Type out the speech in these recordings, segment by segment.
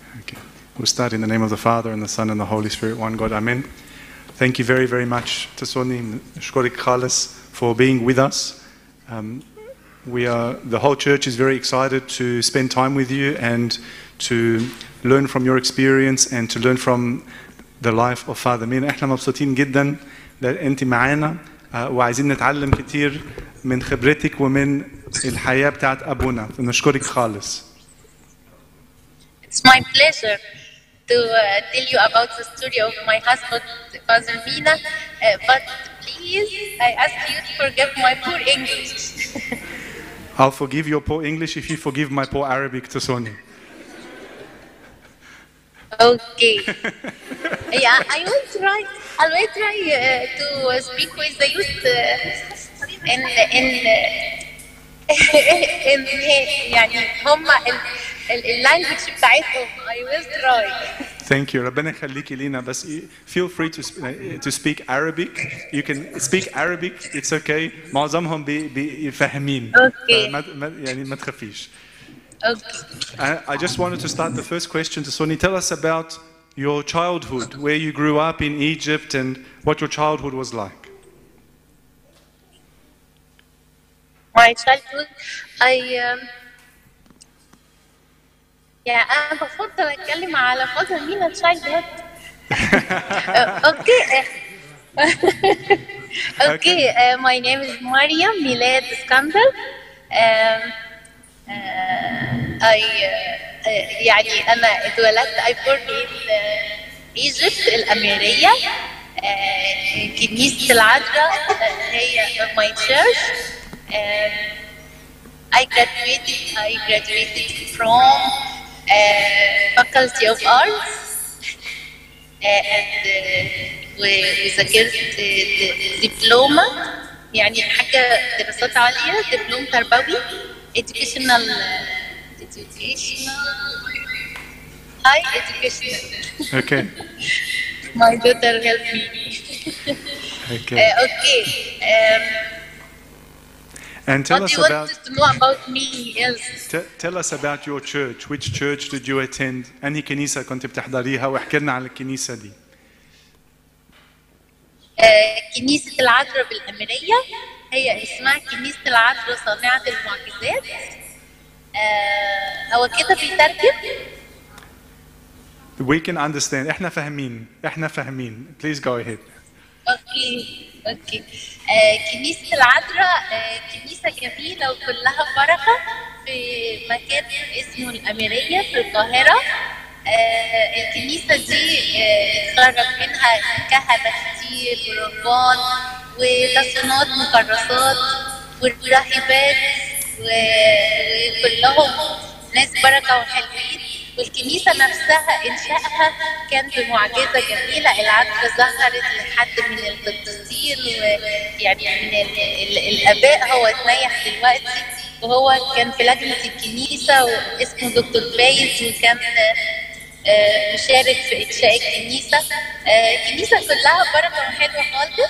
Okay. We'll start in the name of the Father and the Son and the Holy Spirit, one God. Amen. Thank you very, very much, Tasoni Shkorik Khalis, for being with us. Um, we are, the whole church is very excited to spend time with you and to learn from your experience and to learn from the life of Father Mina. احنا مبسوطين جدا لان انت معانا آه، وعايزين نتعلم كتير من خبرتك ومن الحياة بتاعت أبونا فنشكرك خالص. It's my pleasure to uh, tell you about the story of my husband, Father Mina. Uh, but please, I ask you to forgive my poor English. I'll forgive your poor English if you forgive my poor Arabic to Sony. okay. yeah, I will try. I will try uh, to speak with the youth uh, in in uh, in يعني هم اللانجوج بتاعتهم. I will try. Thank you. ربنا يخليكي لينا بس feel free to sp- uh, to speak Arabic. You can speak Arabic. It's okay. معظمهم بي بي فاهمين. Okay. ما ما- يعني ما تخافيش. Okay. I, I just wanted to start the first question to Sony. Tell us about your childhood, where you grew up in Egypt, and what your childhood was like. my childhood I um, يعني أنا بفضل أتكلم على فترة مين childhood أوكي أوكي uh, my name is Mariam ميلاد اسكندر um, uh, I uh, uh, يعني أنا اتولدت I born in uh, Egypt الأميرية uh, كنيسة العذراء uh, هي my church um, I graduated I graduated from uh, Faculty of Arts uh, and uh, وذاكرت uh, دبلومة يعني حاجة دراسات عالية دبلوم تربوي educational uh, educational high educational Okay. my daughter helped me Okay. uh, okay um, And tell what us do you about want to know about me else t- tell us about your church. Which church did you attend? أنهي كنيسة كنت بتحضريها واحكي لنا عن الكنيسة دي. آه، كنيسة العذراء بالأميرية هي اسمها كنيسة العذراء صانعة المعجزات آه، هو كده بيترجم We can understand. احنا فاهمين. احنا فاهمين. Please go ahead. اوكي اوكي آه، كنيسة العذراء آه، كنيسة جميلة وكلها بركة في مكان اسمه الأميرية في القاهرة آه، الكنيسة دي آه، اتخرج منها كهنة كتير ورهبان وتصنيفات مكرسات والراهبات و- وكلهم ناس بركة وحلوين والكنيسة نفسها إنشائها كان بمعجزة جميلة العذراء ظهرت لحد من القديسين ويعني من ال ال الآباء هو اتنيح دلوقتي وهو كان في لجنة الكنيسة واسمه دكتور فايز وكان آه، مشارك في إنشاء الكنيسة آه، الكنيسة كلها بركة وحلوة خالص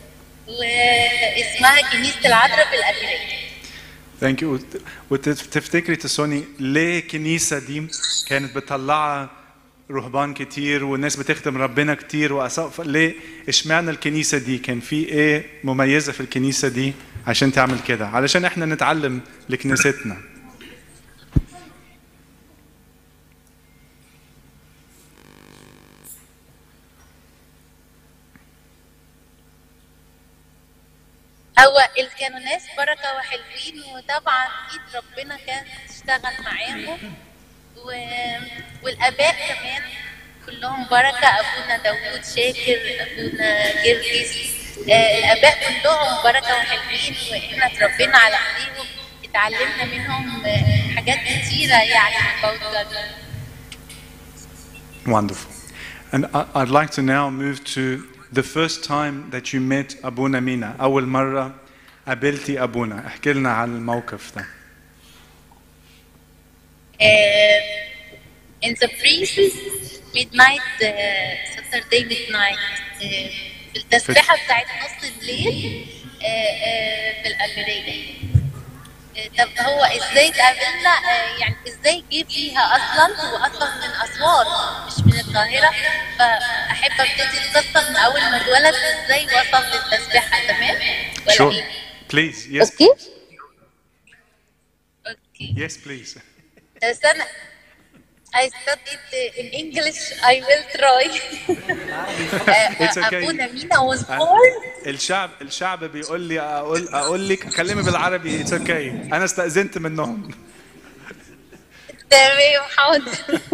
واسمها كنيسة العذراء بالأميرية Thank you. وت- وتفتكري تسوني ليه الكنيسة دي كانت بتطلع رهبان كتير والناس بتخدم ربنا كتير وأساق ليه اشمعنى الكنيسة دي كان في ايه مميزة في الكنيسة دي عشان تعمل كده علشان احنا نتعلم لكنيستنا هو اللي كانوا ناس بركة وحلوين وطبعا ايد ربنا كانت تشتغل معاهم و... والاباء كمان كلهم بركة ابونا داوود شاكر ابونا جرجس آه الاباء كلهم بركة وحلوين واحنا اتربينا على ايديهم اتعلمنا منهم آه، حاجات كتيرة يعني about God. Wonderful. And I- I'd like to now move to the first time that you met أبونا مينا أول مرة قابلتي أبونا احكي لنا عن الموقف ده uh, in the priests midnight uh, Saturday midnight uh, في التسبيحة بتاعت نص الليل uh, uh, في الأميرية uh, طب هو ازاي اتقابلنا uh, يعني ازاي جه فيها اصلا هو اصلا من أسوان مش من القاهرة فأحب أبتدي القصة من أول ما اتولد إزاي وصل للتسبيحة تمام؟ ولا Sure. إيه؟ Please, yes. أوكي؟ أوكي Yes, please. بس أنا I studied in English I will try It's okay. أبونا مينا was born الشعب الشعب بيقول لي اقول اقول لك كلمي بالعربي اتس اوكي انا استاذنت منهم تمام حاضر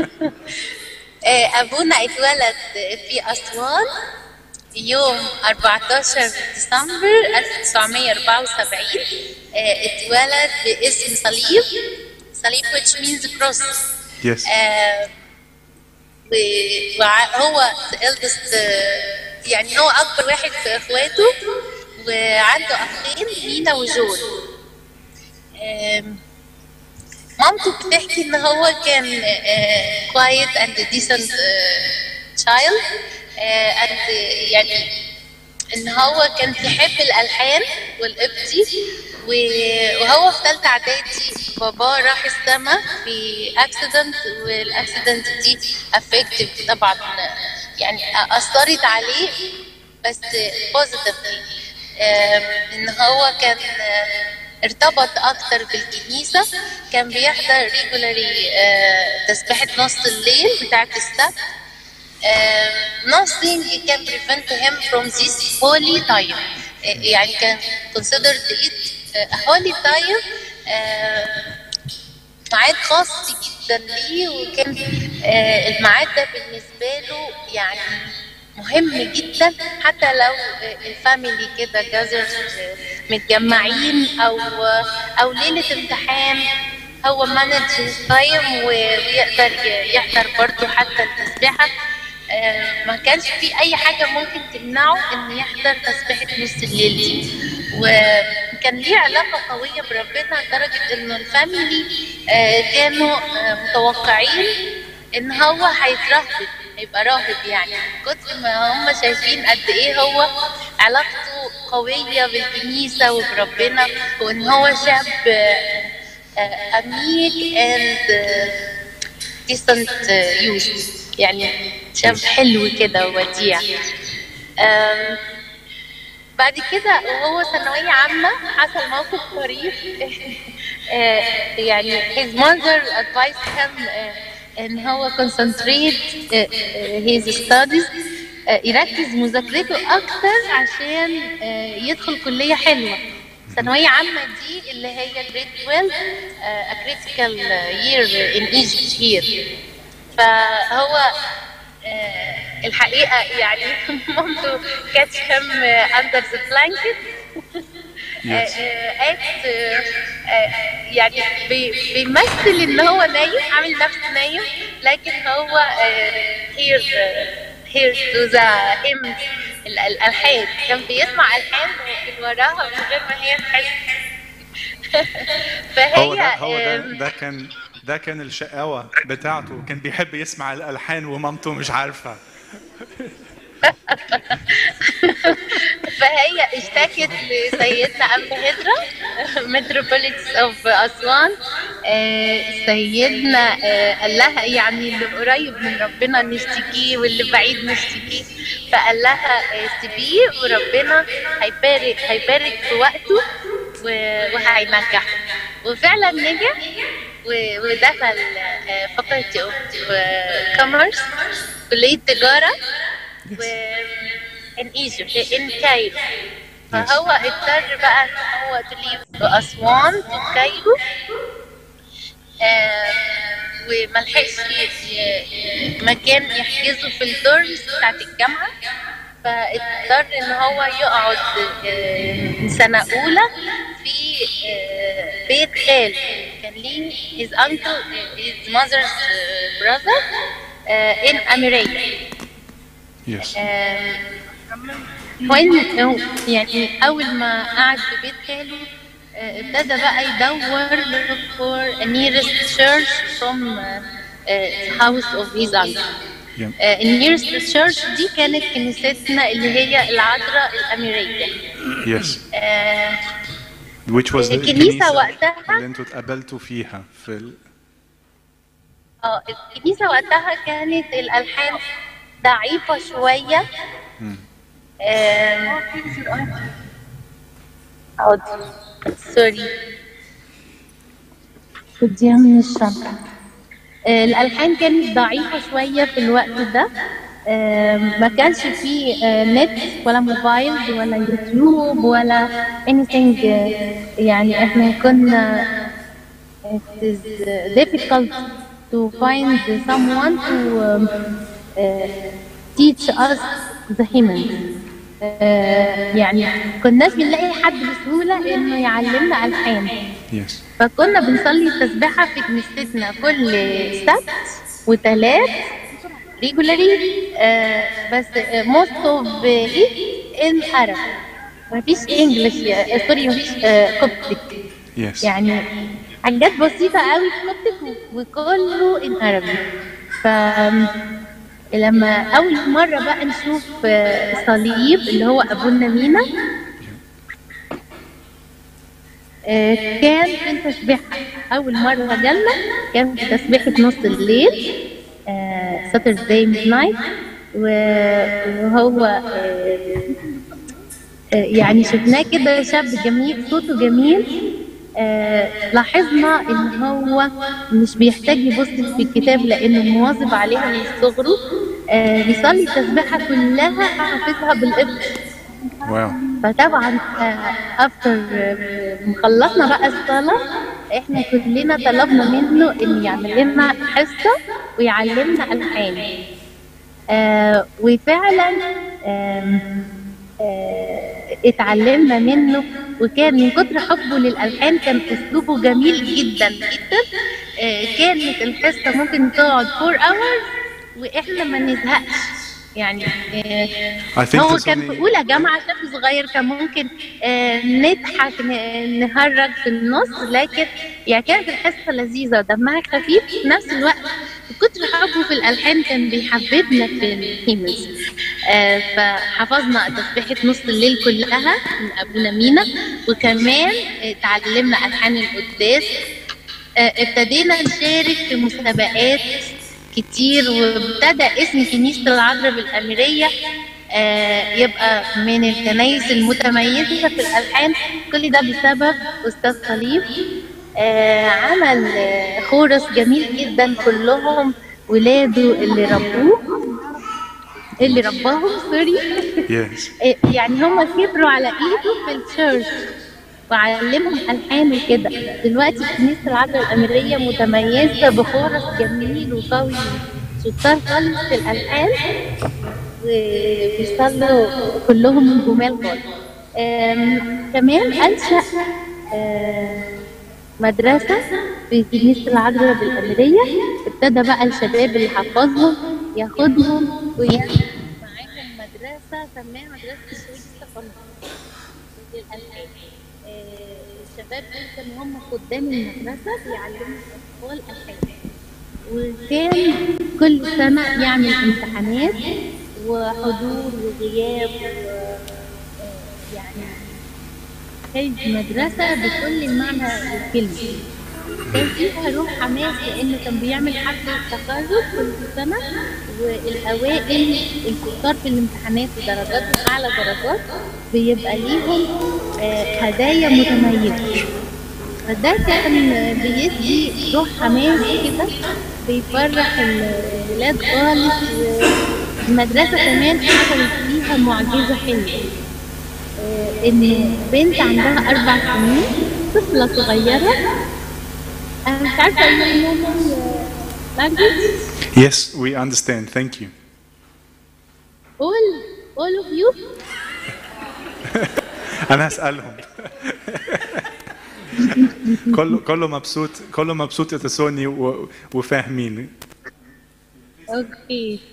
آه، أبونا اتولد في أسوان يوم 14 ديسمبر 1974 آه، اتولد باسم صليب صليب which means cross يس آه، و- وهو eldest آه، يعني هو أكبر واحد في إخواته وعنده أخين مينا وجول آم، مامته بتحكي ان هو كان آه، quiet and decent آه، child آه، and آه، يعني ان هو كان بيحب الالحان والابدي و- وهو في ثالثه اعدادي باباه راح السما في اكسيدنت والاكسيدنت دي افكتيف طبعا آه، يعني اثرت عليه بس بوزيتيفلي ان هو كان آه، ارتبط اكتر بالكنيسه كان بيحضر ريجولاري تسبيحه نص الليل بتاعه السبت um, nothing can prevent him from this holy time Uh, يعني كان considered it a holy time uh, ميعاد خاص جدا ليه وكان آه، الميعاد ده بالنسبة له يعني مهم جدا حتى لو آه، الفاميلي كده جازر متجمعين او او ليلة امتحان هو مانج تايم ويقدر ي- يحضر برضه حتى التسبيحة آه، ما كانش في اي حاجة ممكن تمنعه ان يحضر تسبيحة نص الليل دي وكان ليه علاقة قوية بربنا لدرجة انه الفاميلي آه، كانوا آه، متوقعين ان هو هيترهب هيبقى راهب يعني كتر ما هم شايفين قد ايه هو علاقته قوية بالكنيسة وبربنا وان هو شاب آه، آه، أميك and آه، decent youth يعني شاب حلو كده ووديع أم، بعد كده وهو ثانوية عامة حصل موقف طريف آه، يعني his mother advised him آه، ان هو concentrate آه، آه، his studies آه، يركز مذاكرته اكتر عشان آه، يدخل كلية حلوة ثانوية عامة دي اللي هي grade 12 آه، a critical year in Egypt here فهو آه، الحقيقة يعني مامته catch him آه، under the blanket Yes. act يعني بي- بيمثل ان هو نايم عامل نفسه نايم لكن هو هير هير تو ذا hymns ال- الالحان كان بيسمع الحان من وراها من غير ما هي تحس فهي هو ده هو ده آم، ده كان ده كان الشقاوة بتاعته كان بيحب يسمع الألحان ومامته مش عارفة فهي اشتكت لسيدنا أنف هدرة متروبوليتس اوف أسوان آه، سيدنا آه، قال لها يعني اللي قريب من ربنا نشتكيه واللي بعيد نشتكيه فقال لها آه، سيبيه وربنا هيبارك هيبارك في وقته و- وهينجحه وفعلا نجح و- ودخل فاكولتي اوف كوميرس كلية تجارة و in Egypt in كايرو فهو اضطر بقى ان هو تليف في اسوان في كايرو آه، وملحقش ي- ي- مكان يحجزه في الدورمز بتاعت الجامعة فاضطر ان هو يقعد آه، سنة أولى في آه، بيت خال كان ليه his uncle his mother's آه، brother آه، in أميرية يس وين هو يعني اول ما قعد في بيت خاله آه، ابتدى بقى يدور for a nearest church from uh, uh, house of his uncle. Yeah. آه، nearest church دي كانت كنيستنا اللي هي العذراء الأميرية. يس آه، which was the الكنيسة الكنيسة وقتها- اللي انتوا اتقابلتوا فيها في ال... اه الكنيسة وقتها كانت الألحان ضعيفة شوية آم، حاضر سوري خديها من الشنطة آه، الألحان كانت ضعيفة شوية في الوقت ده آم، ما كانش فيه آه، نت ولا موبايل ولا يوتيوب ولا anything آه، يعني احنا كنا it is uh, difficult to find someone to um, uh, teach us the hymns. Uh, يعني كناش بنلاقي حد بسهولة إنه يعلمنا ألحان Yes. فكنا بنصلي التسبيحة في كنيستنا كل سبت وتلات regularly uh, بس uh, most of it in Arab مفيش English uh, سوري مفيش uh, Coptic Yes. يعني حاجات بسيطة قوي في كوبتك وكله ان عربي ف لما أول مرة بقى نشوف آه، صليب اللي هو أبونا مينا آه، كان في تسبيحة أول مرة جالنا كان في تسبيحة نص الليل ساترداي ميد نايت وهو آه، آه، يعني شفناه كده شاب جميل صوته جميل آه، لاحظنا ان هو مش بيحتاج يبص في الكتاب لانه مواظب عليها من صغره آه، بيصلي التسبيحه كلها حافظها بالقبط Wow. فطبعا افتر مخلصنا بقى الصلاه احنا كلنا طلبنا منه ان يعمل لنا حصه ويعلمنا الحان آه وفعلا آم، آه اتعلمنا منه وكان من كتر حبه للالحان كان اسلوبه جميل جدا جدا آه كانت الحصه ممكن تقعد 4 hours واحنا ما نزهقش يعني آه I think هو there's كان في only اولى جامعه شاب صغير كان ممكن آه نضحك ن- نهرج في النص لكن يعني كانت الحصه لذيذه ودمها خفيف في نفس الوقت من كتر حبه في الالحان كان بيحببنا في الهيمنز آه فحفظنا تسبيحه نص الليل كلها من ابونا مينا وكمان اتعلمنا الحان القداس آه، ابتدينا نشارك في مسابقات كتير وابتدى اسم كنيسة العذراء بالأميرية آه، يبقى من الكنايس المتميزة في الألحان كل ده بسبب أستاذ صليب آه، عمل آه، خورس جميل جدا كلهم ولاده اللي ربوه اللي رباهم سوري yes. يعني هم كبروا على ايده في التشيرش وعلمهم الحان وكده دلوقتي كنيسه العذراء الاميريه متميزه بخورس جميل وقوي شطار خالص في الالحان وبيصلوا كلهم جمال خالص آم، كمان انشا آم، مدرسة في كنيسة العذراء بالأميرية ابتدى بقى الشباب اللي حفظهم ياخدهم ويعمل معاهم مدرسة سماها مدرسة الشهيد الثقافي للألحان آه، الشباب دول كانوا هم خدام المدرسة بيعلموا الأطفال ألحان وكان كل سنة يعمل امتحانات وحضور وغياب و آه، يعني كانت مدرسة بكل المعنى الكلمة كان فيها روح حماس لأنه كان بيعمل حفلة تخرج كل سنة والأوائل الكتار في الامتحانات ودرجاتهم أعلى درجات بيبقى ليهم آه، هدايا متميزة فده كان بيدي روح حماس كده بيفرح الولاد خالص المدرسة كمان حصلت فيها معجزة حلوة آه، إن بنت عندها أربع سنين طفلة صغيرة أنا مش عارفة أقول لهم language Yes, we understand. Thank you. all all of you أنا هسألهم. كله كله مبسوط كله مبسوط يتسوني و- وفاهمين. اوكي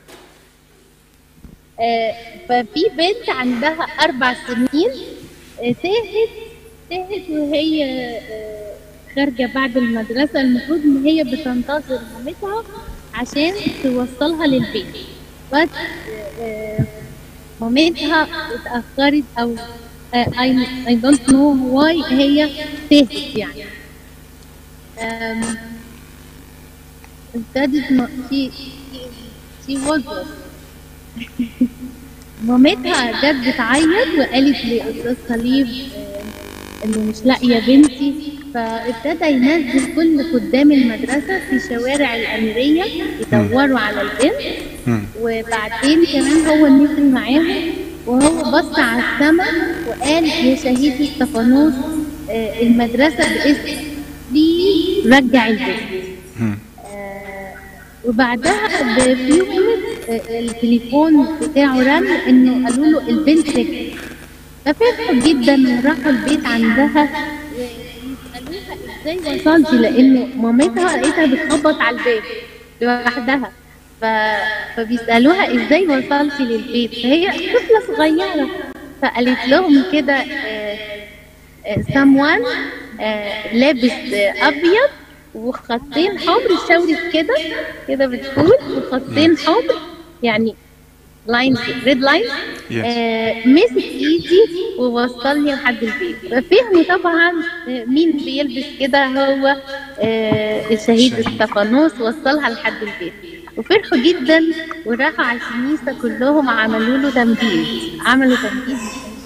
آه، ففي بنت عندها أربع سنين آه، تاهت تاهت وهي آه، خارجة بعد المدرسة المفروض إن هي بتنتظر مامتها عشان توصلها للبيت بس آه، مامتها اتأخرت أو آه، I, I don't know why هي تاهت يعني آم، ابتدت م... she she was مامتها جت بتعيط وقالت لأستاذ خليل آه، إنه مش لاقية بنتي فابتدى ينزل كل خدام المدرسة في شوارع الأميرية يدوروا على البنت مم. وبعدين كمان هو نزل معاهم وهو بص على السماء وقال يا شهيد استفانوس آه، المدرسة باسم لي رجع البنت مم. آه، وبعدها بفيو آه، التليفون بتاعه رن انه قالوا له البنت رجعت ففرحوا جدا وراحوا البيت عندها ويسالوها ازاي وصلتي لانه مامتها لقيتها بتخبط على الباب لوحدها ف... فبيسالوها ازاي وصلتي للبيت فهي طفله صغيره فقالت لهم كده آه، آه، someone آه، لابس آه، ابيض وخطين حمر شاورت كده كده بتقول وخطين حمر يعني لاينز ريد لاين Yes. مسك ايدي ووصلني لحد البيت ففهموا طبعا آه، مين بيلبس كده هو آه، الشهيد الشهيد. استفانوس وصلها لحد البيت وفرحوا جدا وراحوا على الكنيسه كلهم عملوا له تمجيد عملوا تمجيد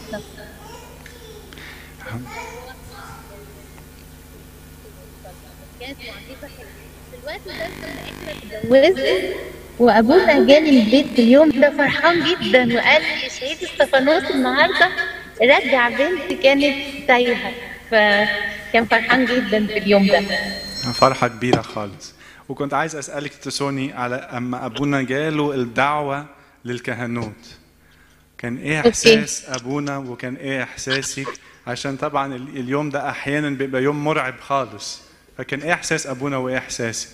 كانت معجزه حلوه في الوقت ده كنا احنا اتجوزنا وابونا جالي البيت في اليوم ده فرحان جدا وقال لي شهيد استفانوس النهارده رجع بنت كانت تايهه فكان فرحان جدا في اليوم ده فرحة كبيرة خالص وكنت عايز أسألك تسوني على أما أبونا جاله الدعوة للكهنوت كان إيه أوكي. إحساس أبونا وكان إيه إحساسك عشان طبعا ال- اليوم ده أحيانا بيبقى يوم مرعب خالص فكان إيه إحساس أبونا وإيه إحساسك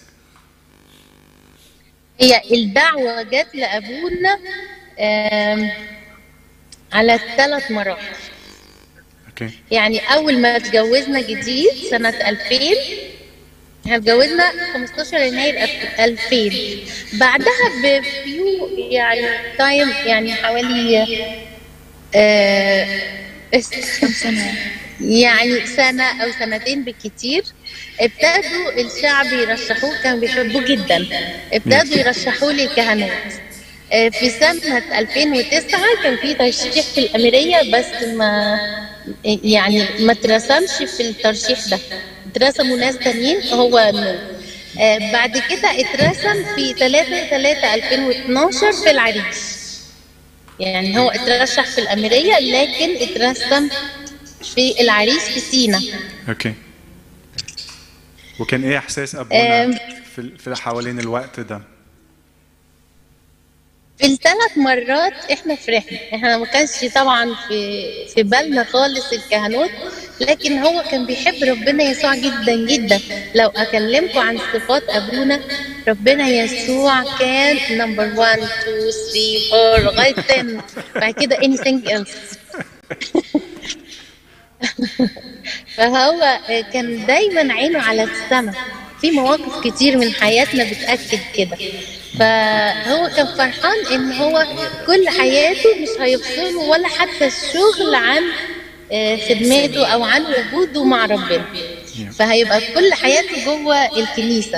هي الدعوة جت لأبونا آم، على ثلاث مراحل أوكي يعني أول ما اتجوزنا جديد سنة 2000 احنا اتجوزنا 15 يناير ألف- 2000 بعدها بفيو يعني تايم يعني حوالي آه سنة يعني سنة أو سنتين بالكتير ابتدوا الشعب يرشحوه كانوا بيحبوه جدا ابتدوا يرشحوه للكهنوت آه، في سنة 2009 كان في ترشيح في الأميرية بس ما يعني ما اترسمش في الترشيح ده اترسموا ناس تانيين هو نو آه، بعد كده اترسم في 3 3 2012 في العريش يعني هو اترشح في الأميرية لكن اترسم في العريش في سينا أوكي وكان إيه إحساس أبونا أم. في في حوالين الوقت ده في الثلاث مرات احنا فرحنا احنا ما كانش طبعا في في بالنا خالص الكهنوت لكن هو كان بيحب ربنا يسوع جدا جدا لو اكلمكم عن صفات ابونا ربنا يسوع كان نمبر 1 2 3 4 لغايه 10 بعد كده anything else فهو كان دايما عينه على السماء في مواقف كتير من حياتنا بتأكد كده فهو كان فرحان ان هو كل حياته مش هيفصله ولا حتى الشغل عن آه، خدمته او عن وجوده مع ربنا فهيبقى كل حياته جوه الكنيسه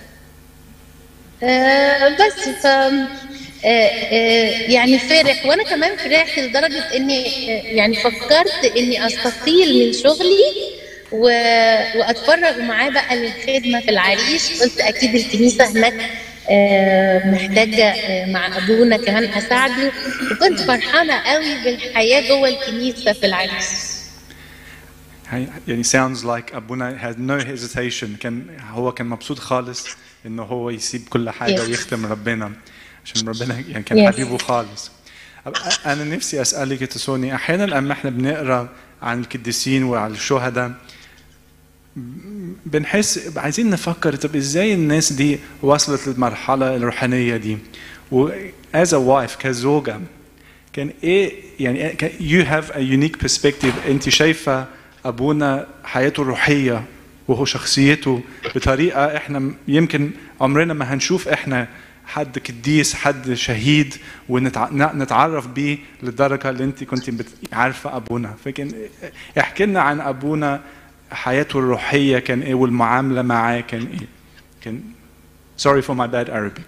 آه، بس ف آه، آه، يعني فرح وانا كمان فرحت لدرجه اني آه، يعني فكرت اني استقيل من شغلي و... واتفرغ معاه بقى للخدمه في العريش قلت اكيد الكنيسه هناك آه، محتاجه آه، مع ابونا كمان اساعده وكنت فرحانه قوي بالحياه جوه الكنيسه في العريش هي- يعني sounds like أبونا had no hesitation كان هو كان مبسوط خالص إنه هو يسيب كل حاجة Yes. ويخدم ربنا عشان ربنا يعني كان Yes. حبيبه خالص أب- أنا نفسي أسألك يا تسوني أحيانا لما إحنا بنقرأ عن القديسين وعن الشهداء بنحس عايزين نفكر طب ازاي الناس دي وصلت للمرحله الروحانيه دي و as a wife كزوجه كان ايه يعني كان- you have a unique perspective انت شايفه ابونا حياته الروحيه وهو شخصيته بطريقه احنا يمكن عمرنا ما هنشوف احنا حد قديس حد شهيد ونتعرف بيه للدرجه اللي انت كنت بت- عارفه ابونا فكان احكي لنا عن ابونا حياته الروحيه كان ايه والمعامله معاه كان ايه كان Sorry for my bad Arabic.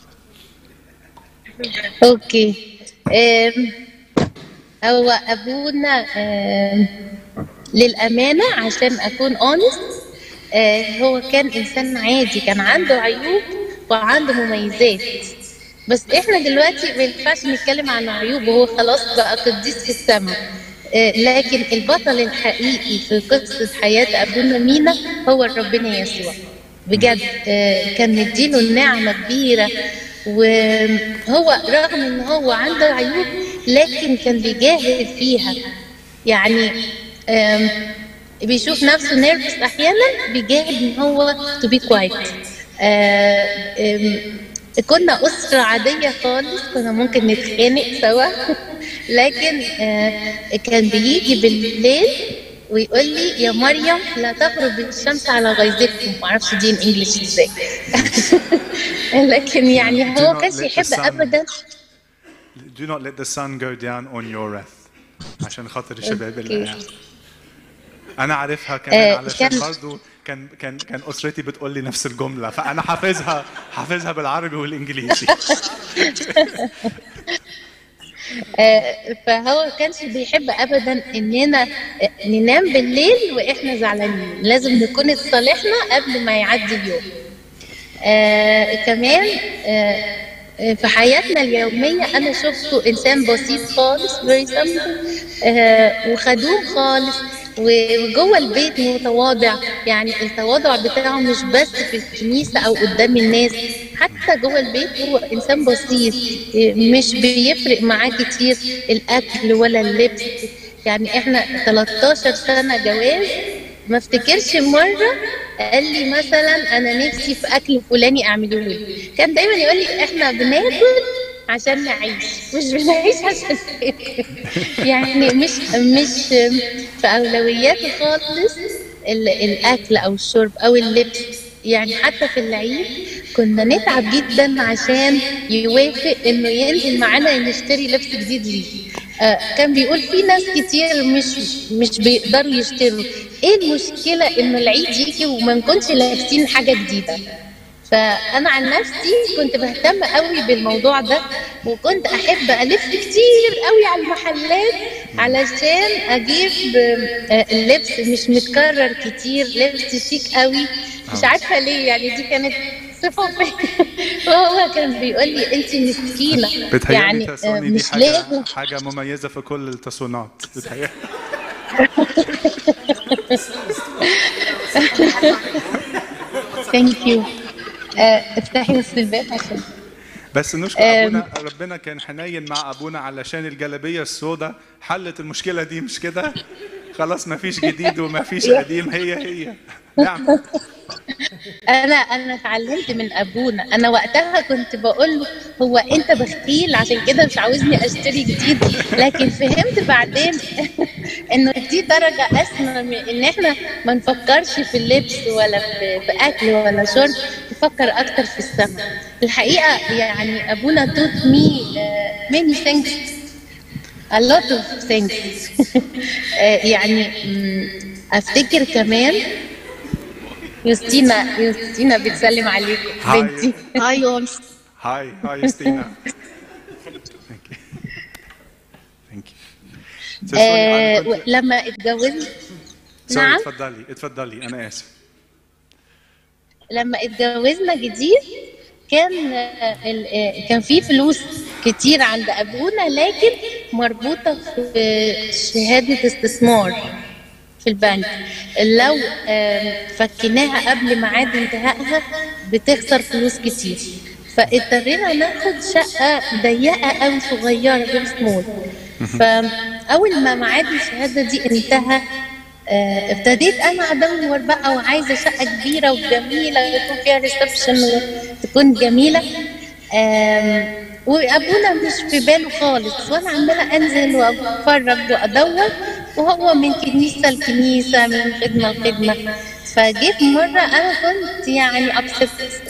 اوكي آم، هو ابونا آم، للامانه عشان اكون اونست هو كان انسان عادي كان عنده عيوب وعنده مميزات بس احنا دلوقتي ما ينفعش نتكلم عن عيوب وهو خلاص بقى قديس في السماء آه، لكن البطل الحقيقي في قصة حياة أبونا مينا هو ربنا يسوع بجد آه، كان مديله نعمة كبيرة وهو رغم ان هو عنده عيوب لكن كان بيجاهد فيها يعني آم، بيشوف نفسه نيرفس احيانا بيجاهد ان هو تو بي كوايت كنا أسرة عادية خالص كنا ممكن نتخانق سوا لكن آه، كان بيجي بالليل ويقول لي يا مريم لا تغرب الشمس على غيظكم معرفش دي انجلش ازاي لكن يعني Do هو not كانش let the يحب sun- ابدا Do not let the sun go down on your wrath. عشان خاطر الشباب اللي أوكي. قاعد. انا عارفها كمان آه، علشان كان- برضو كان كان كان اسرتي بتقول لي نفس الجمله فانا حافظها حافظها بالعربي والانجليزي آه، فهو كانش بيحب ابدا اننا آه، ننام بالليل واحنا زعلانين لازم نكون اتصالحنا قبل ما يعدي اليوم آه كمان آه آه، في حياتنا اليومية أنا شفته إنسان بسيط خالص very simple آه وخدوم خالص وجوه البيت متواضع يعني التواضع بتاعه مش بس في الكنيسة أو قدام الناس حتى جوه البيت هو إنسان بسيط آه، مش بيفرق معاه كتير الأكل ولا اللبس يعني إحنا 13 سنة جواز ما افتكرش مرة قال لي مثلا انا نفسي في اكل فلاني اعمله لي كان دايما يقول لي احنا بناكل عشان نعيش مش بنعيش عشان ناكل يعني مش مش في اولوياته خالص ال- الاكل او الشرب او اللبس يعني حتى في العيد كنا نتعب جدا عشان يوافق انه ينزل معانا نشتري لبس جديد ليه آه، كان بيقول في ناس كتير مش مش بيقدروا يشتروا ايه المشكله انه العيد يجي وما نكونش لابسين حاجه جديده فانا عن نفسي كنت بهتم قوي بالموضوع ده وكنت احب الف كتير قوي على المحلات علشان اجيب آه، اللبس مش متكرر كتير لبس شيك قوي مش عارفه ليه يعني دي كانت صفه فيا وهو كان بيقول لي انت مسكينه بتهيألي يعني آه، تصوني دي مش حاجه لازم حاجه مميزه في كل التصونات بتهيألي ثانك يو افتحي بس الباب عشان بس نشكر ابونا ربنا كان حنين مع ابونا علشان الجلابيه السوداء حلت المشكله دي مش كده خلاص ما فيش جديد وما فيش قديم هي هي نعم انا انا اتعلمت من ابونا انا وقتها كنت بقول له هو انت بخيل عشان كده مش عاوزني اشتري جديد لكن فهمت بعدين انه دي درجه اسمى من ان احنا ما نفكرش في اللبس ولا في, في اكل ولا شرب نفكر اكتر في السماء الحقيقه يعني ابونا توت مي many things a lot of things آه، يعني مم، افتكر كمان يوستينا يوستينا بتسلم عليكم هاي. بنتي هاي يونس هاي هاي ستينا ثانك يو ثانك يو آه و- لما اتجوزت سوري نعم اتفضلي اتفضلي انا اسف لما اتجوزنا جديد كان آه، ال- آه، كان في فلوس كتير عند ابونا لكن مربوطه في شهاده استثمار في البنك لو آم، فكيناها قبل ميعاد انتهائها بتخسر فلوس كتير فاضطرينا ناخد شقه ضيقه قوي صغيره غير سمول فاول ما ميعاد الشهاده دي انتهى آه، ابتديت انا ادور بقى وعايزه شقه كبيره وجميله يكون فيها ريسبشن وتكون جميله آم، وابونا مش في باله خالص وانا عماله انزل واتفرج وادور وهو من كنيسه لكنيسه من خدمه لخدمه فجيت مره انا كنت يعني ابسط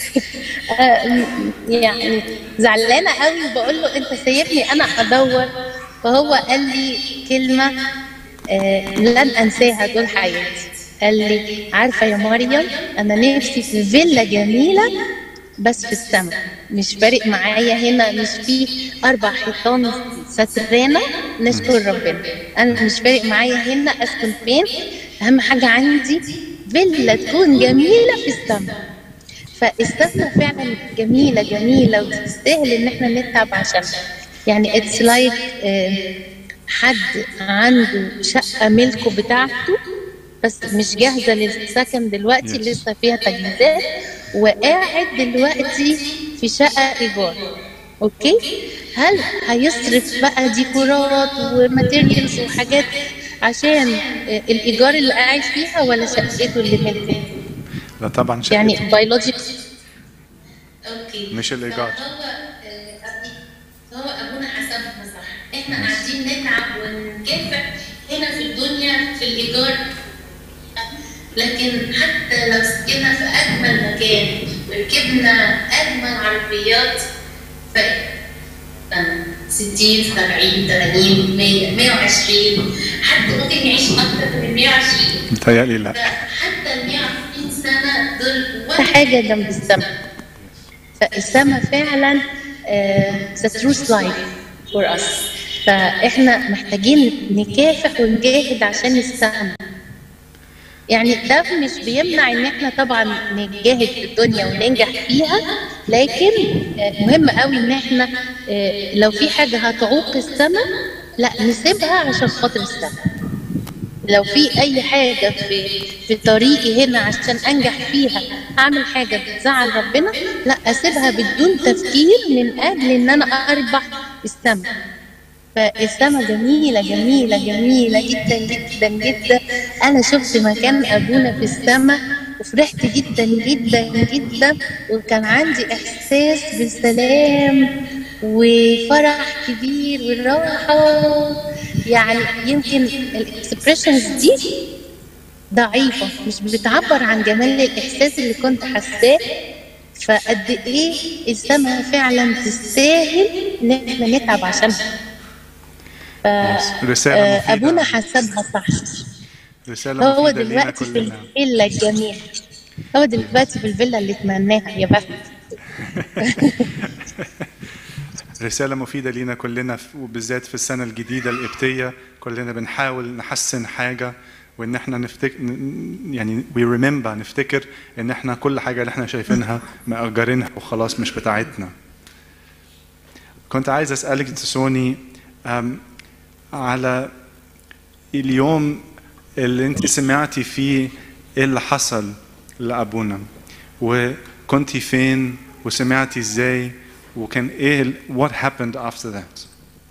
يعني زعلانه قوي وبقول له انت سايبني انا ادور فهو قال لي كلمه آه، لن انساها طول حياتي قال لي عارفه يا مريم انا نفسي في فيلا جميله بس في السماء مش فارق معايا هنا مش في اربع حيطان سترانه نشكر ربنا انا مش فارق معايا هنا اسكن فين اهم حاجه عندي فيلا تكون جميله في السماء فالسماء فعلا جميله جميله وتستاهل ان احنا نتعب عشانها يعني اتس لايك حد عنده شقه ملكه بتاعته بس مش جاهزه للسكن دلوقتي Yes. لسه فيها تجهيزات وقاعد دلوقتي في شقه ايجار اوكي هل هيصرف بقى ديكورات وماتيريالز وحاجات عشان آه، الايجار اللي قاعد فيها ولا شقته اللي ملكه لا طبعا شقة يعني بيولوجيك اوكي مش الإيجار. فهو آه، قصدي فهو ابونا حسبها صح احنا قاعدين نتعب ونكافح هنا في الدنيا في الايجار لكن حتى لو سكننا في اجمل مكان وركبنا اجمل عربيات ف 60 70 80 100 120 حد ممكن يعيش اكتر من 120 متهيألي لا فحتى ال 120 سنه دول ده حاجه جنب السماء فالسماء فعلا ذا تروث لايف فور اس فاحنا محتاجين نكافح ونجاهد عشان السماء يعني ده مش بيمنع ان احنا طبعا نجاهد في الدنيا وننجح فيها لكن آه، مهم قوي ان احنا آه، لو في حاجه هتعوق السماء لا نسيبها عشان خاطر السماء لو في اي حاجه في في طريقي هنا عشان انجح فيها اعمل حاجه بتزعل ربنا لا اسيبها بدون تفكير من اجل ان انا اربح السماء فالسماء جميله جميله جميله جدا جدا جدا انا شفت مكان ابونا في السماء وفرحت جدا جدا جدا وكان عندي احساس بالسلام وفرح كبير والراحه يعني يمكن الاكسبريشنز دي ضعيفة مش بتعبر عن جمال الإحساس اللي كنت حاساه فقد إيه السماء فعلا تستاهل إن إحنا نتعب عشانها ف- رسالة آه، مفيدة. أبونا حسبها صح رسالة هو مفيدة لينا دلوقتي في كلنا الفيلا الجميلة هو دلوقتي في الفيلا اللي اتمناها يا بخت رسالة مفيدة لينا كلنا ف- وبالذات في السنة الجديدة القبطية كلنا بنحاول نحسن حاجة وإن إحنا نفتكر يعني we remember نفتكر إن إحنا كل حاجة اللي إحنا شايفينها مأجرينها وخلاص مش بتاعتنا. كنت عايز أسألك تسوني أم، على اليوم اللي أنت سمعتي فيه إيه اللي حصل لأبونا وكنتي فين وسمعتي إزاي وكان ايه ال- what happened after that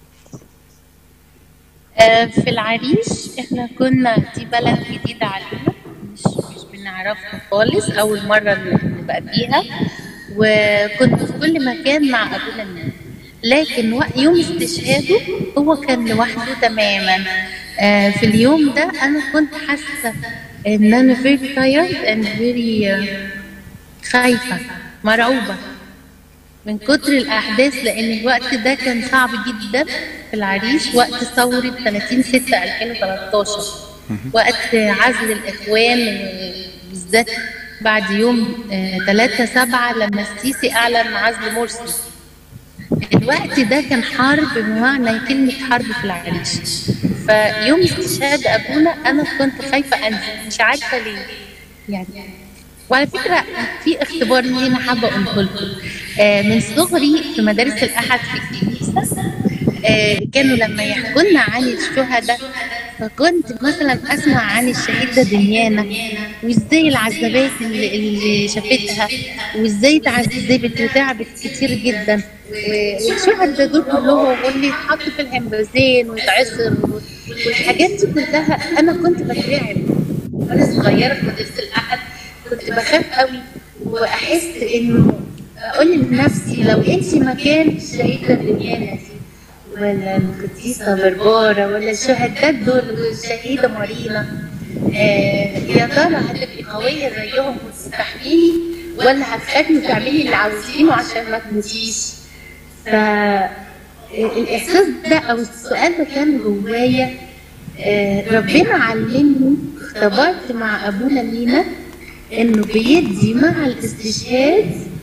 آه، في العريش احنا كنا دي بلد جديدة علينا مش مش بنعرفها خالص أول مرة نبقى فيها وكنت في كل مكان مع أبونا النبي لكن وق- يوم استشهاده هو كان لوحده تماما آه، في اليوم ده أنا كنت حاسة إن أنا very tired and very آه، خايفة مرعوبة من كتر الأحداث لأن الوقت ده كان صعب جدا في العريش وقت ثورة 30 6 2013 وقت عزل الإخوان بالذات بعد يوم 3 7 لما السيسي أعلن عزل مرسي الوقت ده كان حرب بمعنى كلمة حرب في العريش فيوم استشهاد أبونا أنا كنت خايفة أنزل مش عارفة ليه يعني وعلى فكرة في اختبار هنا حابة أقوله لكم آه، من صغري في مدارس الأحد في الكنيسة آه، كانوا لما يحكوا لنا عن الشهداء فكنت مثلا أسمع عن الشهيدة دنيانا وإزاي العذابات اللي, اللي شافتها وإزاي اتعذبت وتعبت كتير جدا و- والشهداء دول كلهم واللي اتحط في الهمبازين واتعصر والحاجات دي كلها أنا كنت بترعب وانا صغيره في مدرسه الاحد كنت بخاف قوي واحس انه اقول لنفسي لو انت مكان الشهيده دنيانا دي ولا القديسه برباره ولا الشهداء دول والشهيده مارينا آه يا ترى هتبقي قويه زيهم وتستحملي ولا هتخافي وتعملي اللي عاوزينه عشان ما تموتيش ف الاحساس ده او السؤال ده كان جوايا آه، ربنا علمني اختبرت مع ابونا لينا انه بيدي مع الاستشهاد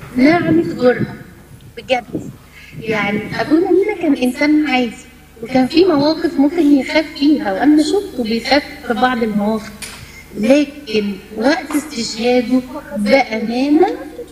نعمة جرأة بجد يعني ابونا مينا كان انسان عادي وكان في مواقف ممكن يخاف فيها وانا شفته بيخاف في بعض المواقف لكن وقت استشهاده بامانه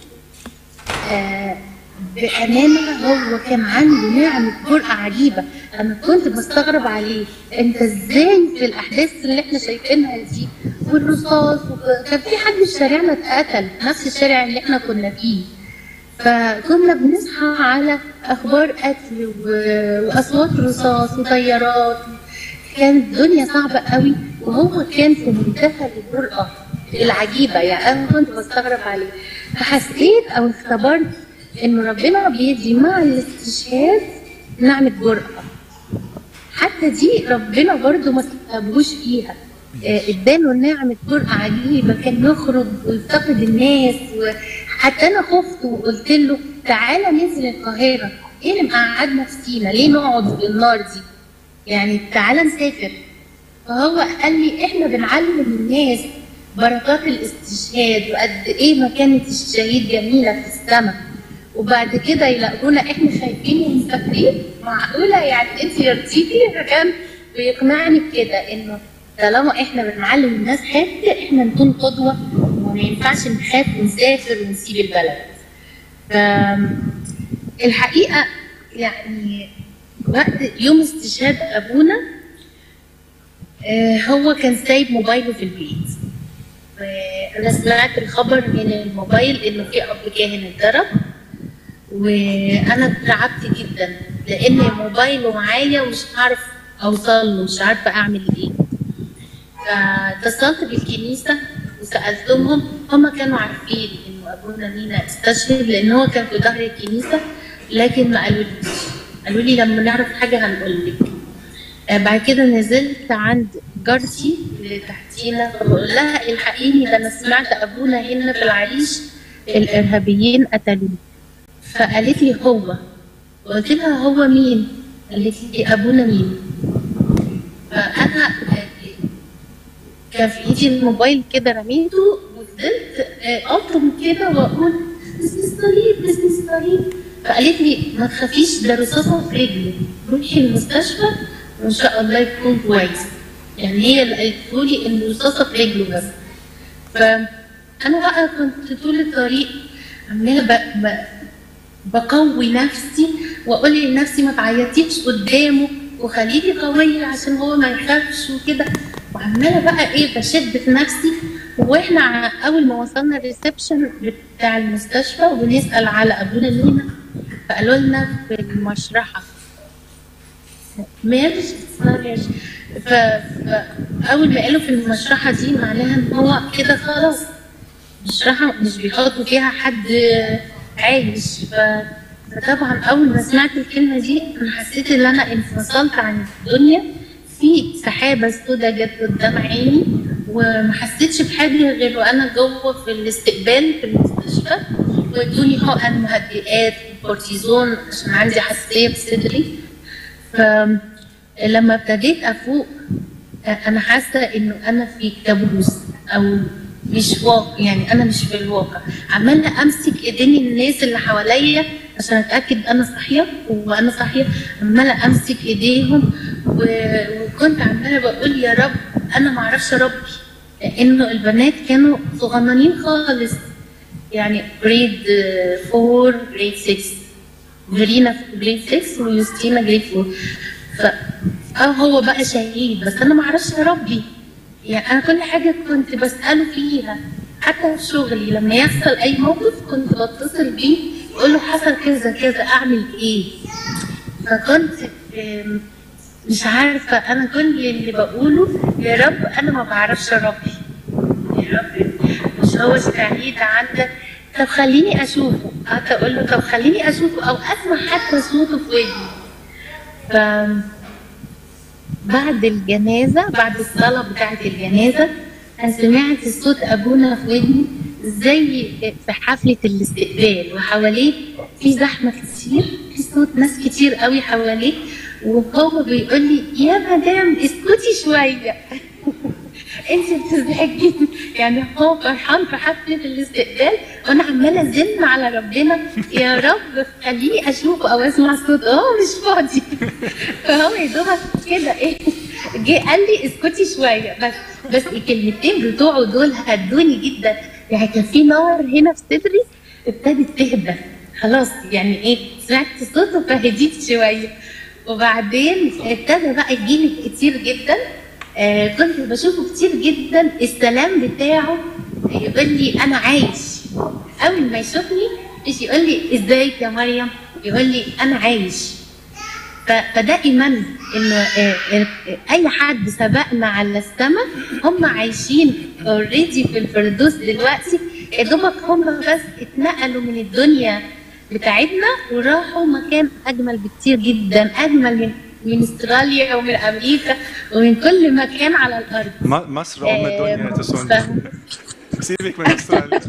آه بامانه هو كان عنده نعمه جرأه عجيبه انا كنت بستغرب عليه انت ازاي في الاحداث اللي احنا شايفينها دي والرصاص وك- كان في حد في شارعنا اتقتل نفس الشارع اللي احنا كنا فيه فكنا بنصحى على اخبار قتل و- واصوات رصاص وطيارات كانت الدنيا صعبه قوي وهو كان في منتهى الجرأه العجيبه يعني انا كنت بستغرب عليه فحسيت او اختبرت ان ربنا بيدي مع الاستشهاد نعمه جرأه حتى دي ربنا برضو ما سابهوش فيها آه، اداله نعمة جرأة عجيبة كان يخرج ويفتقد الناس وحتى انا خفت وقلت له تعالى ننزل القاهرة ايه اللي مقعدنا في سينا ليه نقعد في النار دي يعني تعالى نسافر فهو قال لي احنا بنعلم الناس بركات الاستشهاد وقد ايه مكانة الشهيد جميلة في السماء وبعد كده يلاقونا احنا خايفين ومفكرين معقولة يعني انت رضيتي فكان بيقنعني بكده انه طالما احنا بنعلم الناس حاجة احنا نكون قدوة وما ينفعش نخاف ونسافر ونسيب البلد. فالحقيقة يعني وقت يوم استشهاد ابونا آه، هو كان سايب موبايله في البيت وانا سمعت الخبر من الموبايل انه في اب كاهن اتضرب وانا اترعبت جدا لان موبايله معايا ومش عارف اوصل له مش عارفه اعمل ايه فاتصلت بالكنيسه وسالتهم هم كانوا عارفين انه ابونا مينا استشهد لان هو كان في ظهر الكنيسه لكن ما قالوليش قالوا لي لما نعرف حاجه هنقول لك آه، بعد كده نزلت عند جارتي اللي تحتينا فبقول لها الحقيني ده انا سمعت ابونا هنا في العريش الارهابيين قتلوه فقالت لي هو قلت لها هو مين؟ قالت لي ابونا مين؟ فانا كان في ايدي الموبايل كده رميته وفضلت آه، اطلب كده واقول اسم الصليب اسم الصليب فقالت لي ما تخافيش ده رصاصه في رجله روحي المستشفى وان شاء الله يكون كويس يعني هي اللي قالت لي ان الرصاصه في رجله بس فانا بقى كنت طول الطريق عماله ب- ب- بقوي نفسي واقول لنفسي ما تعيطيش قدامه وخليكي قويه عشان هو ما يخافش وكده وعماله بقى ايه بشد في نفسي واحنا ع- اول ما وصلنا الريسبشن بتاع المستشفى وبنسال على ابونا مينا فقالوا لنا في المشرحه ميرج اسمها ميرج ف... فاول ما قالوا في المشرحه دي معناها ان هو كده خلاص مشرحه مش بيحطوا فيها حد عايش ف... فطبعا اول ما سمعت الكلمه دي انا حسيت ان انا انفصلت عن الدنيا في سحابه سودة جت قدام عيني وما حسيتش بحاجه غير وانا جوه في الاستقبال في المستشفى وادوني حقن مهدئات كورتيزون عشان عندي حساسيه في صدري فلما ابتديت افوق انا حاسه انه انا في كابوس او مش واقع يعني انا مش في الواقع عماله امسك ايدين الناس اللي حواليا عشان اتاكد انا صاحيه وانا صاحيه عماله امسك ايديهم و- وكنت عماله بقول يا رب انا ما اعرفش ربي لانه البنات كانوا صغننين خالص يعني جريد 4 جريد 6 فيرينا في جريد 6 ويوستينا جريد 4 ف اه هو بقى شهيد بس انا ما اعرفش ربي يعني انا كل حاجه كنت بساله فيها حتى في شغلي لما يحصل اي موقف كنت بتصل بيه اقول له حصل كذا كذا اعمل ايه فكنت آم، مش عارفه انا كل اللي بقوله يا رب انا ما بعرفش ربي يا رب مش هو شهيد عندك طب خليني اشوفه قعدت اقول له طب خليني اشوفه او اسمع حتى صوته في ودني ف بعد الجنازة بعد الصلاة بتاعة الجنازة أنا سمعت صوت أبونا في ودني زي في حفلة الاستقبال وحواليه في زحمة كتير في صوت ناس كتير قوي حواليه وهو بيقول لي يا مدام اسكتي شوية انت بتزعجيني يعني هو فرحان في حفله الاستقبال وانا عماله ازن على ربنا يا رب خليني اشوفه او اسمع صوته هو مش فاضي فهو يا دوبك كده ايه جه قال لي اسكتي شويه بس بس الكلمتين بتوعه دول هدوني جدا يعني كان في نار هنا في صدري ابتدت تهدى خلاص يعني ايه سمعت صوته فهديت شويه وبعدين ابتدى بقى يجيلي كتير جدا آه كنت بشوفه كتير جدا السلام بتاعه يقول لي انا عايش اول ما يشوفني مش يقول لي ازيك يا مريم يقول لي انا عايش ف- فده ايمان ان آه، آه، اي حد سبقنا على السماء هم عايشين اوريدي في الفردوس دلوقتي يا دوبك هم بس اتنقلوا من الدنيا بتاعتنا وراحوا مكان اجمل بكتير جدا اجمل من من استراليا ومن امريكا ومن كل مكان على الارض م- مصر ام الدنيا يا آه، تسوني ف- سيبك من استراليا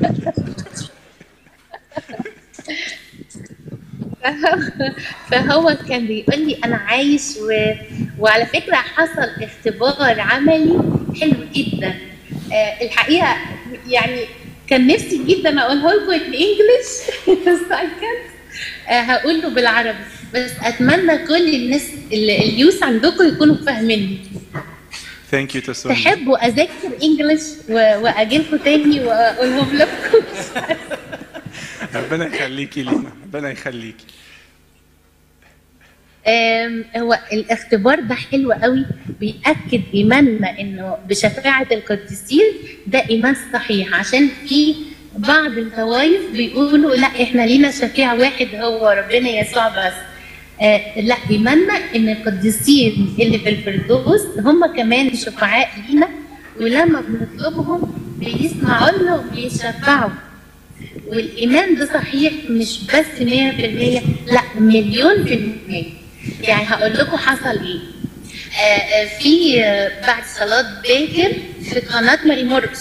فهو كان بيقول لي انا عايش و... وعلى فكره حصل اختبار عملي حلو جدا آه الحقيقه يعني كان نفسي جدا اقوله لكم انجلش بس I can't. آه هقول له بالعربي بس اتمنى كل الناس ال- اليوس عندكم يكونوا فاهميني ثانك يو تسوني تحبوا اذاكر انجلش و... واجي لكم تاني واقولهم لكم ربنا يخليكي لينا ربنا يخليكي آم، هو الاختبار ده حلو قوي بيأكد إيماننا إنه بشفاعة القديسين ده إيمان صحيح عشان في بعض الطوائف بيقولوا لا إحنا لينا شفيع واحد هو ربنا يسوع بس آه لا إيماننا إن القديسين اللي في الفردوس هم كمان شفعاء لينا ولما بنطلبهم بيسمعوا لنا وبيشفعوا والايمان ده صحيح مش بس 100% لا مليون في المية يعني هقول لكم حصل ايه آه، آه، في آه، بعد صلاة باكر في قناة ماري موركس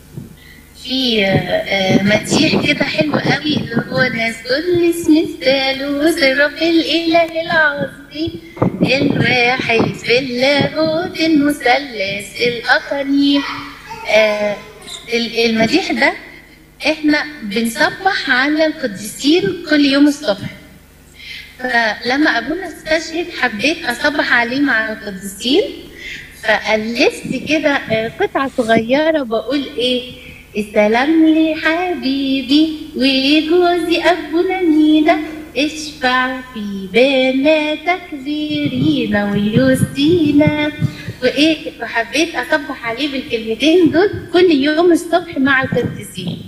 في آه، آه، مديح كده حلو قوي اللي هو ناس كل اسم الثالوث الرب الاله العظيم الواحد في اللاهوت المثلث الاقانيم آه، ال- المديح ده احنا بنصبح على القديسين كل يوم الصبح فلما ابونا استشهد حبيت اصبح عليه مع القديسين فالفت كده آه، قطعه صغيره بقول ايه السلام لي حبيبي وجوزي ابونا مينا اشفع في بناتك فيرينا ويوستينا وايه فحبيت اصبح عليه بالكلمتين دول كل يوم الصبح مع القديسين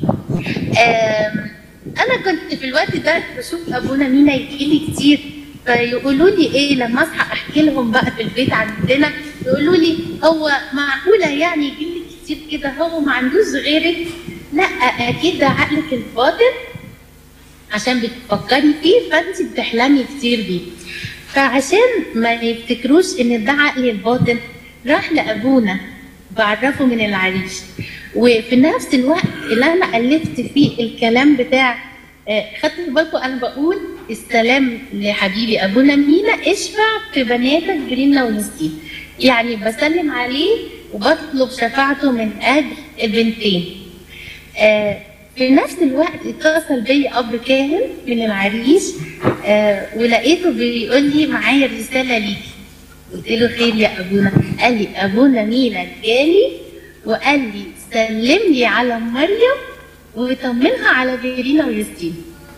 آم، انا كنت في الوقت ده بشوف ابونا مينا يجيلي كتير فيقولوا لي ايه لما اصحى احكي لهم بقى في البيت عندنا يقولوا لي هو معقوله يعني يجيلي كتير كده هو ما عندوش غيرك لا اكيد ده عقلك الباطن عشان بتفكري فيه فانت بتحلمي كتير بيه فعشان ما يفتكروش ان ده عقلي الباطن راح لابونا بعرفه من العريش وفي نفس الوقت اللي انا الفت فيه الكلام بتاع آه، خدتوا بالكم انا بقول السلام لحبيبي ابونا مينا اشفع في بناتك جرينا ومسكين يعني بسلم عليه وبطلب شفاعته من اجل البنتين آه، في نفس الوقت اتصل بي اب كاهن من العريش آه، ولقيته بيقول لي معايا رساله ليكي قلت له خير يا ابونا قال لي ابونا مينا جالي وقال لي سلم لي على مريم وطمنها على فيرينا ويوستين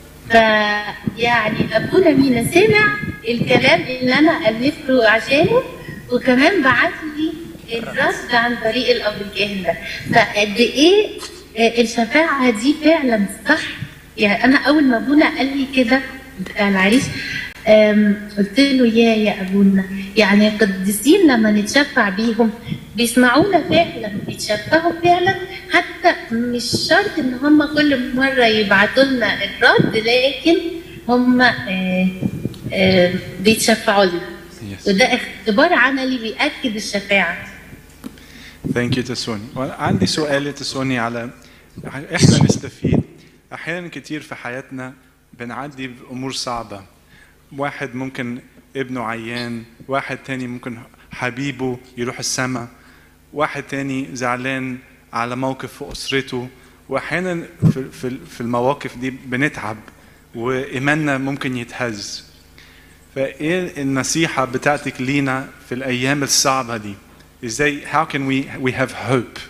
فيعني ابونا مينا سمع الكلام اللي انا الفته عشانه وكمان بعت لي الرد عن طريق الاب الكاهن ده فقد ايه آه، الشفاعه دي فعلا صح يعني انا اول ما ابونا قال لي كده بتاع العريس آم، قلت له يا يا ابونا يعني القديسين لما نتشفع بيهم بيسمعونا فعلا بيتشفعوا فعلا حتى مش شرط ان هم كل مره يبعتوا لنا الرد لكن هم آه، آه، بيتشفعوا لنا Yes. وده اختبار عملي بيأكد الشفاعه ثانك يو تسوني عندي سؤال يا تسوني على احنا نستفيد احيانا كتير في حياتنا بنعدي بامور صعبه واحد ممكن ابنه عيان واحد تاني ممكن حبيبه يروح السماء واحد تاني زعلان على موقف في أسرته وأحيانا في, في, في المواقف دي بنتعب وإيماننا ممكن يتهز فإيه النصيحة بتاعتك لينا في الأيام الصعبة دي إزاي how can we we have hope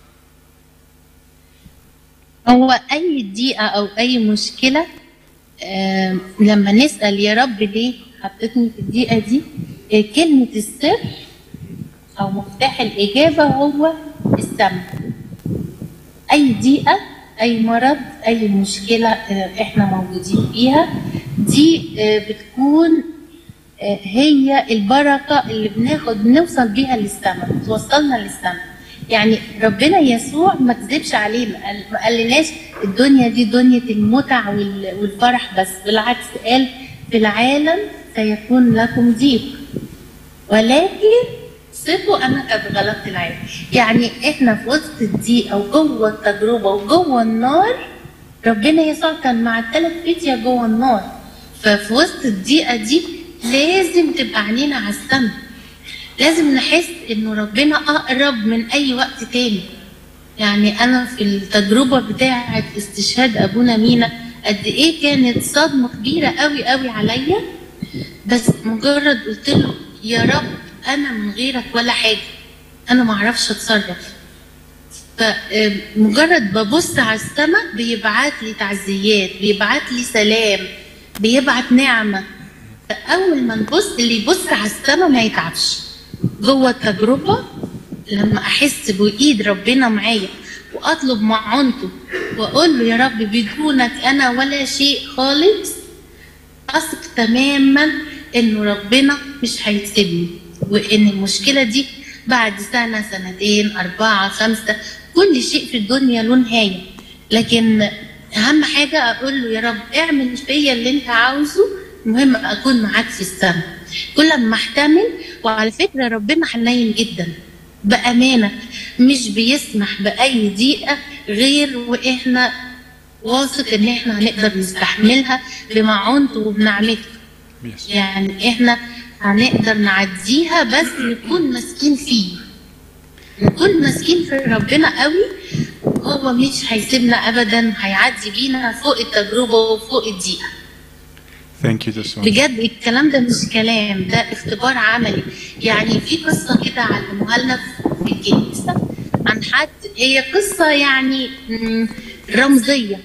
هو اي ضيقه او اي مشكله آم، لما نسال يا رب ليه حطيتني في الضيقه دي آه، كلمه السر او مفتاح الاجابه هو السمع اي ضيقه اي مرض اي مشكله آه، احنا موجودين فيها دي آه، بتكون آه، هي البركه اللي بناخد بنوصل بيها للسماء بتوصلنا للسماء يعني ربنا يسوع ما كذبش علينا قال- ما قالناش الدنيا دي دنيا المتع وال- والفرح بس بالعكس قال في العالم سيكون لكم ضيق ولكن ثقوا انا قد غلبت العالم يعني احنا في وسط الضيقه وجوه التجربه وجوه النار ربنا يسوع كان مع الثلاث فتية جوه النار ففي وسط الضيقه دي لازم تبقى عينينا على السما لازم نحس انه ربنا اقرب من اي وقت تاني يعني انا في التجربه بتاعه استشهاد ابونا مينا قد ايه كانت صدمه كبيره قوي قوي عليا بس مجرد قلت له يا رب انا من غيرك ولا حاجه انا ما اعرفش اتصرف فمجرد ببص على السماء بيبعت لي تعزيات بيبعت لي سلام بيبعت نعمه اول ما نبص اللي يبص على السماء ما يتعبش جوه التجربه لما احس بايد ربنا معايا واطلب معونته واقول له يا رب بدونك انا ولا شيء خالص اثق تماما انه ربنا مش هيسيبني وان المشكله دي بعد سنه سنتين اربعه خمسه كل شيء في الدنيا له نهايه لكن اهم حاجه اقول له يا رب اعمل فيا اللي انت عاوزه المهم اكون معاك في السماء كل ما احتمل وعلى فكره ربنا حنين جدا بامانه مش بيسمح باي ضيقه غير واحنا واثق ان احنا هنقدر نستحملها بمعونته وبنعمته Yes. يعني احنا هنقدر نعديها بس نكون ماسكين فيه نكون ماسكين في ربنا قوي هو مش هيسيبنا ابدا هيعدي بينا فوق التجربه وفوق الضيقه Thank you Taswan. بجد الكلام ده مش كلام ده اختبار عملي يعني في قصه كده علموها لنا في الكنيسه عن حد هي قصه يعني مم، رمزيه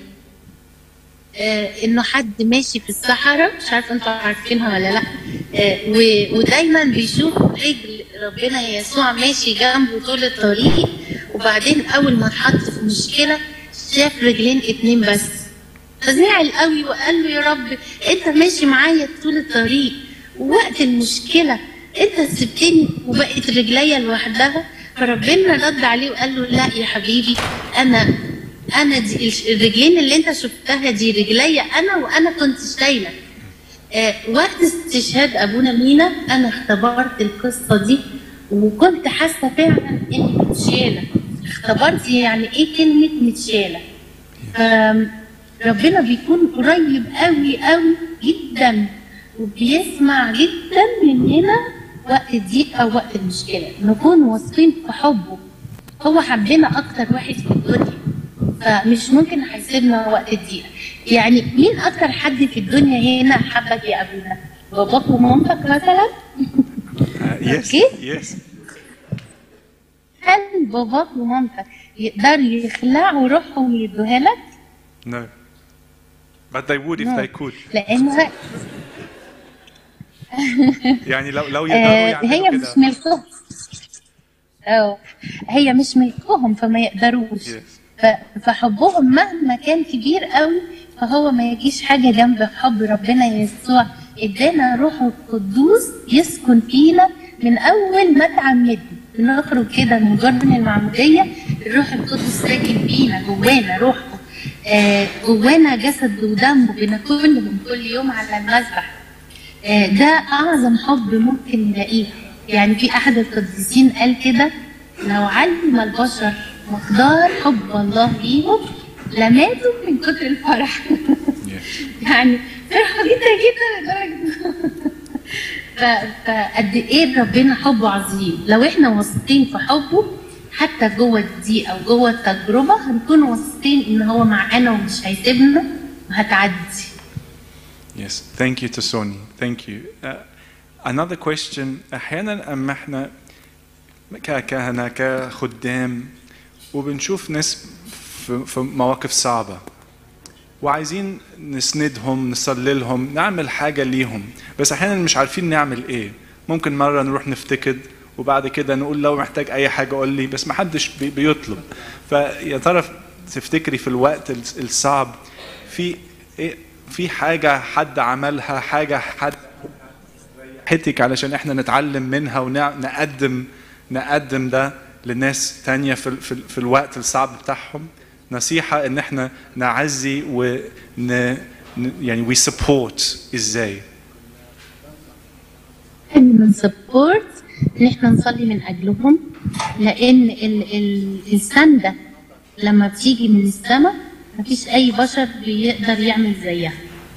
آه انه حد ماشي في الصحراء مش عارفه انتوا عارفينها ولا لا آه و- ودايما بيشوف رجل ربنا يسوع ماشي جنبه طول الطريق وبعدين اول ما اتحط في مشكله شاف رجلين اتنين بس فزعل قوي وقال له يا رب انت ماشي معايا طول الطريق ووقت المشكله انت سبتني وبقت رجليا لوحدها فربنا رد عليه وقال له لا يا حبيبي انا انا دي الش- الرجلين اللي انت شفتها دي رجليا انا وانا كنت شايله آه وقت استشهاد ابونا مينا انا اختبرت القصه دي وكنت حاسه فعلا اني متشاله اختبرت يعني ايه كلمه متشاله آم، ربنا بيكون قريب قوي قوي جدا وبيسمع جدا مننا وقت الضيق او وقت المشكله نكون واثقين في حبه هو حبنا اكتر واحد في الدنيا فمش ممكن هيسيبنا وقت الضيق يعني مين اكتر حد في الدنيا هنا حبك يا ابونا باباك ومامتك مثلا Uh, yes. Okay. Yes. هل باباك ومامتك يقدروا يخلعوا روحهم يدوها لك No. But they would if No. they could. لانها يعني لو لو يقدروا آه، يعملوا هي مش كده. ملكهم اه هي مش ملكهم فما يقدروش Yes. ف- فحبهم مهما كان كبير قوي فهو ما يجيش حاجه جنب حب ربنا يسوع ادانا روحه القدوس يسكن فينا من اول ما اتعمدنا بنخرج كده من جرن المعموديه الروح القدس ساكن فينا جوانا روحه آه جوانا جسد ودم بناكلهم كل يوم على المذبح آه، ده اعظم حب ممكن نلاقيه يعني في احد القديسين قال كده لو علم البشر مقدار حب الله ليهم لماتوا من كتر الفرح Yes. يعني فرحوا جدا جدا لدرجه ف- فقد ايه ربنا حبه عظيم لو احنا واثقين في حبه حتى جوه الضيق او جوه التجربه هنكون واثقين ان هو معانا ومش هيسيبنا وهتعدي Yes, thank you to Sony. Thank you. Uh, another question. أحيانا أما احنا ككهنة كخدام وبنشوف ناس في, في مواقف صعبة وعايزين نسندهم نصلي لهم نعمل حاجة ليهم بس أحيانا مش عارفين نعمل إيه ممكن مرة نروح نفتقد وبعد كده نقول لو محتاج أي حاجة قول لي بس محدش بي- بيطلب فيا ترى تفتكري في الوقت الص- الصعب في إيه في حاجة حد عملها حاجة حد حتك علشان احنا نتعلم منها ونقدم نقدم ده لناس تانية في, ال- في, ال- في الوقت الصعب بتاعهم نصيحة ان احنا نعزي ون ن- يعني we support ازاي من سبورت ان احنا نصلي من اجلهم لان ال ال السنده لما بتيجي من السماء مفيش اي بشر بيقدر يعمل زيها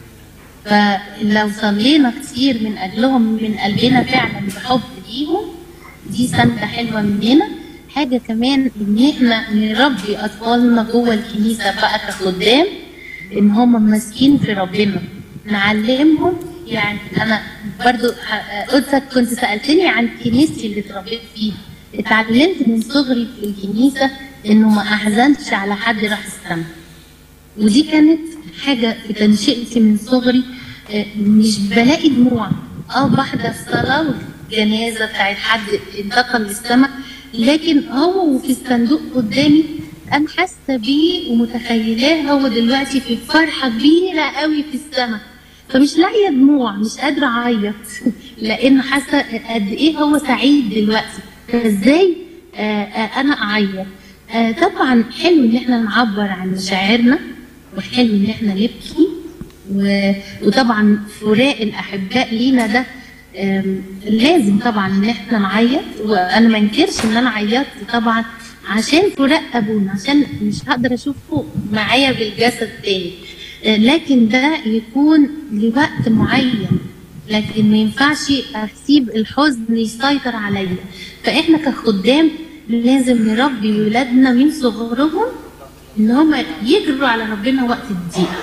فلو صلينا كتير من اجلهم من قلبنا فعلا بحب ليهم دي سنده حلوه مننا حاجه كمان ان احنا نربي اطفالنا جوه الكنيسه بقى كخدام ان هم ماسكين في ربنا نعلمهم يعني انا برضو ه- قدسك كنت سالتني عن كنيستي اللي اتربيت فيها اتعلمت من صغري في الكنيسه انه ما احزنش على حد راح السما ودي كانت حاجه في تنشئتي من صغري آه، مش بلاقي دموع اه بحضر صلاه والجنازه بتاعت حد انتقل للسما لكن هو وفي الصندوق قدامي انا حاسه بيه ومتخيلاه هو دلوقتي في فرحه كبيره قوي في السما فمش لاقيه دموع مش قادره اعيط لان حاسه قد ايه هو سعيد دلوقتي فازاي آه آه انا اعيط آه طبعا حلو ان احنا نعبر عن مشاعرنا وحلو ان احنا نبكي و... وطبعا فراق الاحباء لينا ده آم، لازم طبعا ان احنا نعيط وانا ما انكرش ان انا عيطت طبعا عشان فراق ابونا عشان مش هقدر اشوفه معايا بالجسد تاني آه، لكن ده يكون لوقت معين لكن ما ينفعش اسيب الحزن يسيطر عليا فاحنا كخدام لازم نربي ولادنا من صغرهم ان هم يجروا على ربنا وقت الضيقه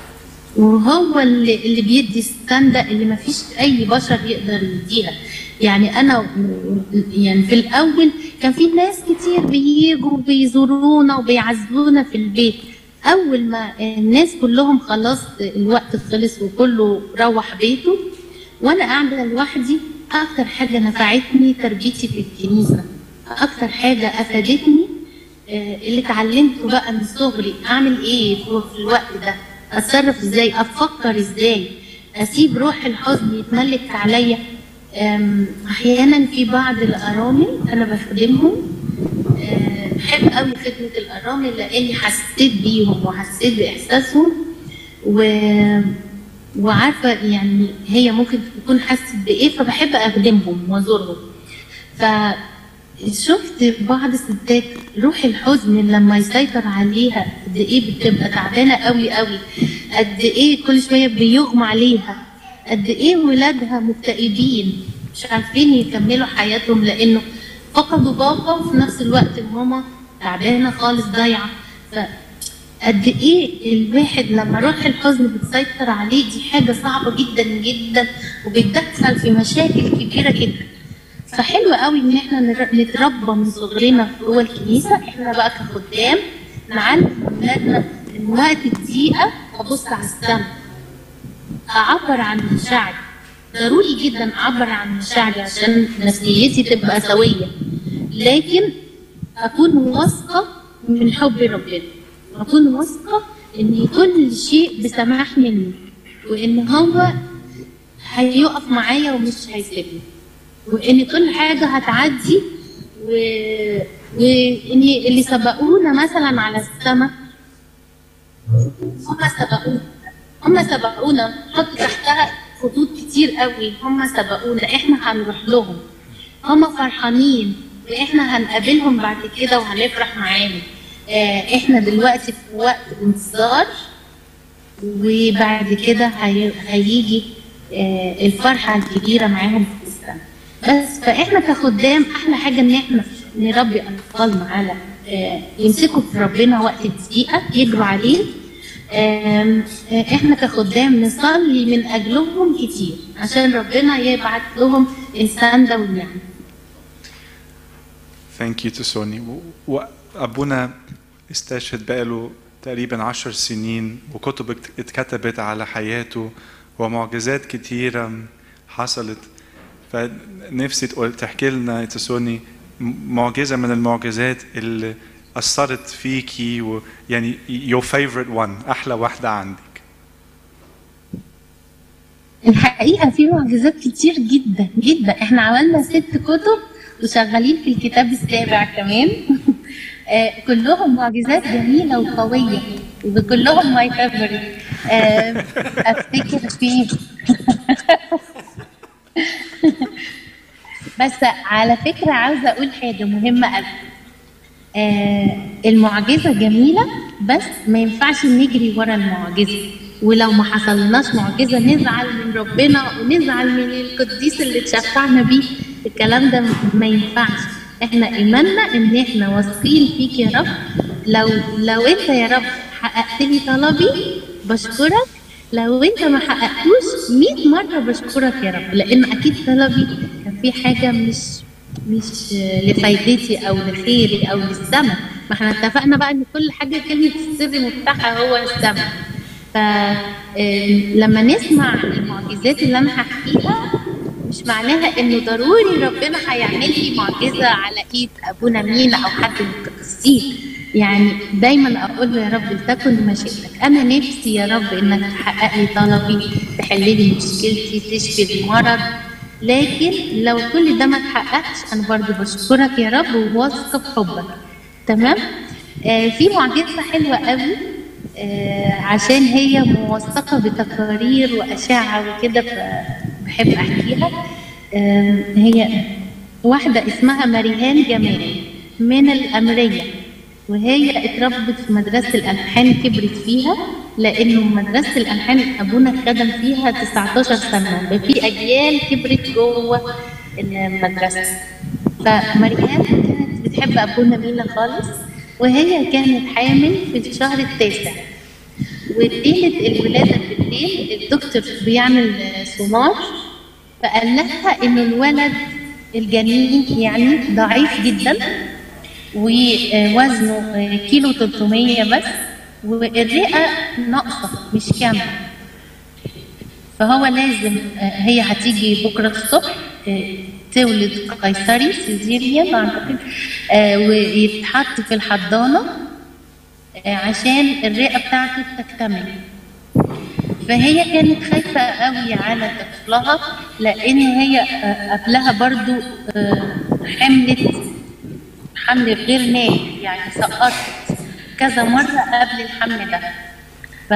وهو اللي, اللي بيدي السندة اللي ما فيش اي بشر يقدر يديها يعني انا و- يعني في الاول كان في ناس كتير بييجوا بيزورونا وبيعزونا في البيت اول ما الناس كلهم خلاص الوقت خلص وكله روح بيته وانا قاعده لوحدي اكتر حاجه نفعتني تربيتي في الكنيسه اكتر حاجه افادتني آه، اللي اتعلمته بقى من صغري اعمل ايه في في الوقت ده اتصرف ازاي افكر ازاي اسيب روح الحزن يتملك عليا آم، احيانا في بعض الارامل انا بخدمهم آه، بحب قوي خدمه الارامل لاني حسيت بيهم وحسيت باحساسهم و وعارفه يعني هي ممكن تكون حست بايه فبحب اخدمهم وازورهم فشفت بعض الستات روح الحزن لما يسيطر عليها قد ايه بتبقى تعبانه قوي قوي قد ايه كل شويه بيغمى عليها قد ايه ولادها مكتئبين مش عارفين يكملوا حياتهم لانه فقدوا بابا وفي نفس الوقت ماما تعبانه خالص ضايعه ف قد ايه الواحد لما روح الحزن بتسيطر عليه دي حاجه صعبه جدا جدا وبتدخل في مشاكل كبيره جدا فحلو قوي ان احنا نر- نتربى من صغرنا جوه الكنيسه احنا بقى كخدام نعلم اولادنا ان وقت الضيقه ابص على السما اعبر عن مشاعري ضروري جدا اعبر عن مشاعري عشان نفسيتي تبقى سويه لكن اكون واثقه من حب ربنا اكون واثقه ان كل شيء بسماح منه وان هو هيقف معايا ومش هيسيبني وان كل حاجه هتعدي و... وان اللي سبقونا مثلا على السماء هم سبقونا هم سبقونا حط تحتها خطوط كتير قوي هم سبقونا احنا هنروح لهم هم فرحانين واحنا هنقابلهم بعد كده وهنفرح معاهم آه، احنا دلوقتي في وقت انتظار وبعد كده هي- هيجي آه، الفرحة الكبيرة معاهم في السنة بس فاحنا كخدام احلى حاجة ان احنا نربي اطفالنا على آه، يمسكوا في ربنا وقت الدقيقه يجروا عليه آم، آه، احنا كخدام نصلي من اجلهم كتير عشان ربنا يبعت لهم السنده والنعمه Thank you to Sony. و- وأبونا استشهد بقاله تقريبا عشر سنين وكتب ات- اتكتبت على حياته ومعجزات كتيرة حصلت فنفسي تقول تحكي لنا يا سوني معجزة من المعجزات اللي أثرت فيكي ويعني your favorite one أحلى واحدة عندك الحقيقة في معجزات كتير جدا جدا احنا عملنا ست كتب وشغالين في الكتاب السابع كمان آه، كلهم معجزات جميلة وقوية وكلهم ماي فيفورت افتكر في بس على فكرة عاوزة اقول حاجة مهمة قوي آه، المعجزة جميلة بس ما ينفعش نجري ورا المعجزة ولو ما حصلناش معجزة نزعل من ربنا ونزعل من القديس اللي اتشفعنا بيه الكلام ده ما ينفعش احنا ايماننا ان احنا واثقين فيك يا رب لو لو انت يا رب حققت لي طلبي بشكرك لو انت ما حققتوش 100 مرة بشكرك يا رب لان اكيد طلبي كان في حاجة مش مش لفايدتي او لخيري او للسماء ما احنا اتفقنا بقى ان كل حاجه كلمه السر مفتاحها هو السماء فلما نسمع المعجزات اللي انا هحكيها مش معناها انه ضروري ربنا هيعمل لي معجزه على ايد ابونا مينا او حد من القديسين يعني دايما اقول له يا رب لتكن مشيئتك انا نفسي يا رب انك تحقق لي طلبي تحل لي مشكلتي تشفي المرض لكن لو كل ده ما اتحققش انا برضو بشكرك يا رب وواثقه في حبك تمام آه في معجزه حلوه قوي آه عشان هي موثقه بتقارير واشعه وكده فبحب احكيها آه هي واحده اسمها مريهان جمال من الامريه وهي اتربت في مدرسة الألحان كبرت فيها لأنه مدرسة الألحان أبونا خدم فيها 19 سنة ده في أجيال كبرت جوه المدرسة فمريان كانت بتحب أبونا مينا خالص وهي كانت حامل في الشهر التاسع وليلة الولادة بالليل الدكتور بيعمل سونار فقال لها إنه الولد الجنين يعني ضعيف جدا ووزنه كيلو 300 بس والرئة ناقصة مش كاملة فهو لازم هي هتيجي بكرة الصبح تولد قيصري سيزيريان أعتقد ويتحط في الحضانة عشان الرئة بتاعته تكتمل فهي كانت خايفة قوي على طفلها لأن هي قبلها برضو حملت حمل غير ناجح يعني سقطت كذا مرة قبل الحمل ده ف...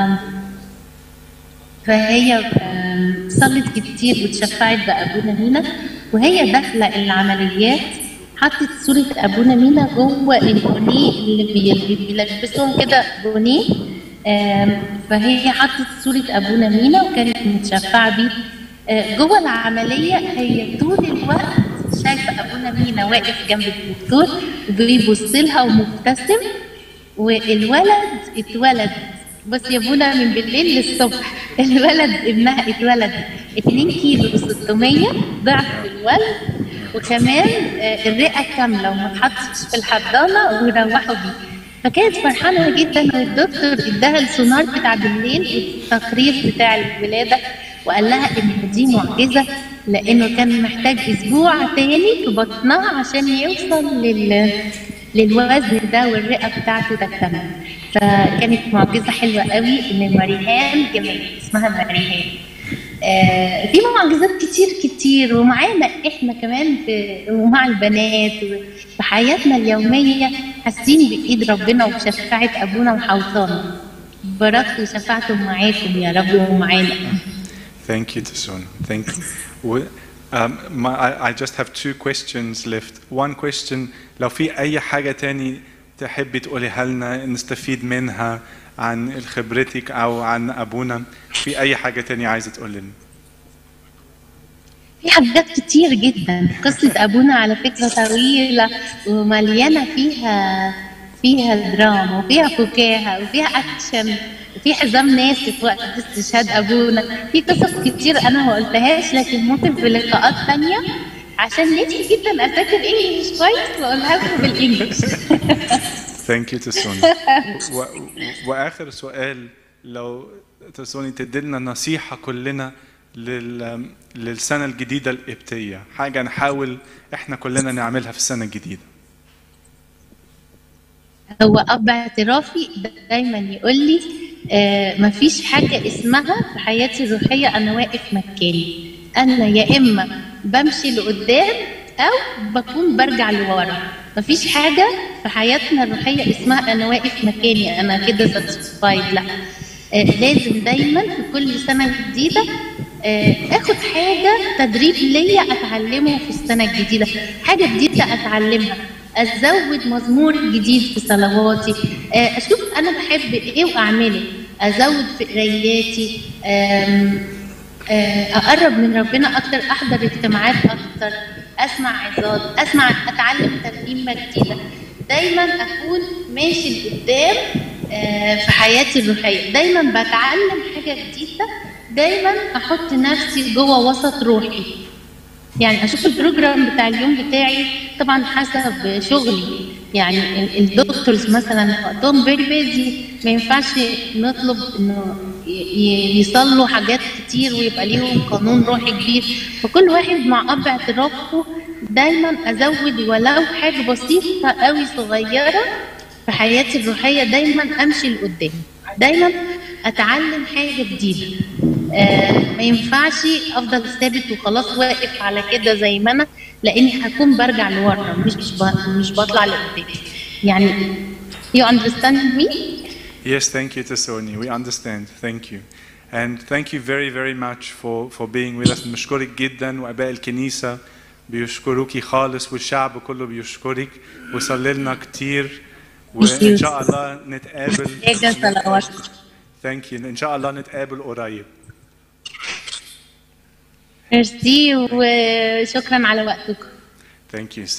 فهي صلت كتير وتشفعت بأبونا مينا وهي داخلة العمليات حطت صورة أبونا مينا جوه البونيه اللي بيلبسهم كده بونيه فهي حطت صورة أبونا مينا وكانت متشفعة بيه جوه العملية هي طول الوقت شايفه ابونا مينا واقف جنب الدكتور وبيبص لها ومبتسم والولد اتولد بص يا ابونا من بالليل للصبح الولد ابنها اتولد 2 كيلو 600 ضعف الولد وكمان الرئه كامله وما اتحطش في الحضانه وروحوا بيه فكانت فرحانه جدا والدكتور اداها السونار بتاع بالليل والتقرير بتاع الولاده وقال لها ان دي معجزه لانه كان محتاج اسبوع تاني في بطنها عشان يوصل لل للوزن ده والرئه بتاعته تكتمل فكانت معجزه حلوه قوي ان مريهان جميل اسمها مريهان آه في معجزات كتير كتير ومعانا احنا كمان في ومع البنات في حياتنا اليوميه حاسين بايد ربنا وبشفاعه ابونا وحوطانا بركته وشفاعته معاكم يا رب ومعانا Thank you, Tsun. Thank you. Um, my, I, I just have two questions left. One question, لو في أي حاجة تاني تحبي تقوليها لنا نستفيد منها عن خبرتك أو عن أبونا في أي حاجة تانية عايزة تقول لنا في حاجات كتير جدا قصة أبونا على فكرة طويلة ومليانة فيها فيها دراما وفيها فكاهة وفيها أكشن وفي حزام ناسف وقت استشهاد أبونا في قصص كتير أنا ما قلتهاش لكن ممكن في لقاءات تانية عشان نفسي جدا أذاكر إنجلش كويس وأقولها لكم بالإنجلش ثانك يو تسوني و- و- واخر سؤال لو تسوني تدينا نصيحه كلنا لل... للسنه الجديده القبطيه حاجه نحاول احنا كلنا نعملها في السنه الجديده هو اب اعترافي دايما يقول لي آه مفيش حاجه اسمها في حياتي الروحيه انا واقف مكاني انا يا اما بمشي لقدام او بكون برجع لورا مفيش حاجه في حياتنا الروحيه اسمها انا واقف مكاني انا كده ساتسفايد لا آه لازم دايما في كل سنه جديده آه، اخد حاجه تدريب ليا اتعلمه في السنه الجديده حاجه جديده اتعلمها ازود مزمور جديد في صلواتي آه، اشوف انا بحب ايه واعمله ازود في قراياتي آم، آه، اقرب من ربنا اكتر احضر اجتماعات اكتر اسمع عظات اسمع اتعلم ترنيمه جديده دايما اكون ماشي لقدام آه، في حياتي الروحيه دايما بتعلم حاجه جديده دايما احط نفسي جوه وسط روحي يعني اشوف البروجرام بتاع اليوم بتاعي طبعا حسب شغلي يعني ال- الدكتورز مثلا وقتهم فيري بيزي ما ينفعش نطلب انه ي- ي- يصلوا حاجات كتير ويبقى ليهم قانون روحي كبير فكل واحد مع اب اعترافه دايما ازود ولو حاجه بسيطه قوي صغيره في حياتي الروحيه دايما امشي لقدام دايما اتعلم حاجه جديده آه ما ينفعش افضل ثابت وخلاص واقف على كده زي ما انا لاني هكون برجع لورا مش مش ب- مش بطلع لقدام يعني you understand me Yes, thank you, Tesoni. We understand. Thank you. And thank you very, very much for, for being with us. بنشكرك جدا وآباء الكنيسة بيشكروكي خالص والشعب كله بيشكرك وصلي لنا كتير وإن شاء الله نتقابل حاجه صلوات Thank you. إن شاء الله نتقابل قريب. ميرسي وشكرا على وقتكم Thank you.